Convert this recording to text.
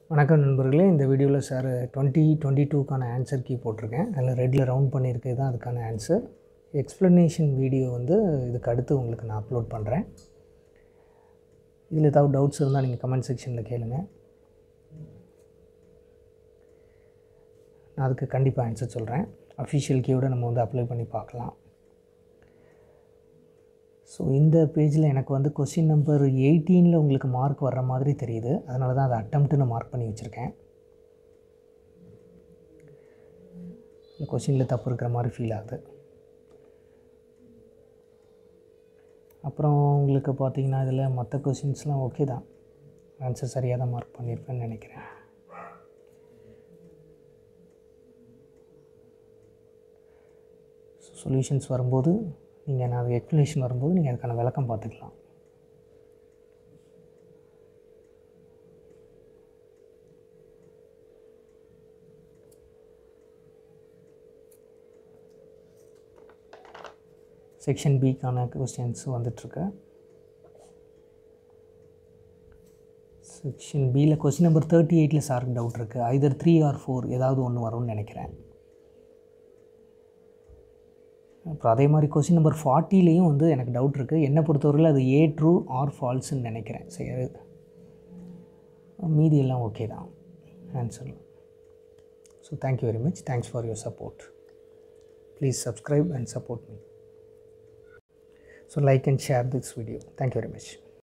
வணக்கம் நண்பர்களே இந்த வீடியோவில் சார் டுவெண்ட்டி டுவெண்ட்டி டூக்கான ஆன்சர் கீ போட்டிருக்கேன் அதில் ரெட்டில் ரவுண்ட் பண்ணியிருக்கிறது தான் அதுக்கான ஆன்சர் எக்ஸ்ப்ளனேஷன் வீடியோ வந்து இதுக்கு அடுத்து உங்களுக்கு நான் அப்லோட் பண்ணுறேன் இதில் ஏதாவது டவுட்ஸ் இருந்தால் நீங்கள் கமெண்ட் செக்ஷனில் கேளுங்க நான் அதுக்கு கண்டிப்பாக ஆன்சர் சொல்கிறேன் அஃபிஷியல் கீயோட நம்ம வந்து அப்ளை பண்ணி பார்க்கலாம் ஸோ இந்த பேஜில் எனக்கு வந்து கொஸ்டின் நம்பர் எயிட்டீனில் உங்களுக்கு மார்க் வர்ற மாதிரி தெரியுது அதனால தான் அதை அட்டம்ப்ட்டுன்னு மார்க் பண்ணி வச்சுருக்கேன் இந்த கொஸ்டினில் தப்பு இருக்கிற மாதிரி ஃபீல் ஆகுது அப்புறம் உங்களுக்கு பார்த்தீங்கன்னா இதில் மற்ற கொஸ்டின்ஸ்லாம் ஓகே தான் ஆன்சர் சரியாக தான் மார்க் பண்ணியிருப்பேன்னு நினைக்கிறேன் சொல்யூஷன்ஸ் வரும்போது நீங்கள் நான் அது எக்ஸ்ப்ளனேஷன் வரும்போது நீங்கள் அதுக்கான விளக்கம் பார்த்துக்கலாம் செக்ஷன் பிக்கான கொஸ்டின்ஸ் வந்துட்டுருக்கு செக்ஷன் பியில் கொஸ்டின் நம்பர் தேர்ட்டி எயிட்டில் சாருக்கு டவுட் இருக்குது ஐதர் த்ரீ ஆர் ஃபோர் ஏதாவது ஒன்று வரும்னு நினைக்கிறேன் அப்புறம் அதே மாதிரி கொஸ்டின் நம்பர் ஃபார்ட்டிலையும் வந்து எனக்கு டவுட் இருக்குது என்னை பொறுத்தவரையில் அது ஏ ட்ரூ ஆர் ஃபால்ஸ்ன்னு நினைக்கிறேன் சரி மீதி எல்லாம் ஓகே தான் answer so thank you very much thanks for your support please subscribe and support me so like and share this video thank you very much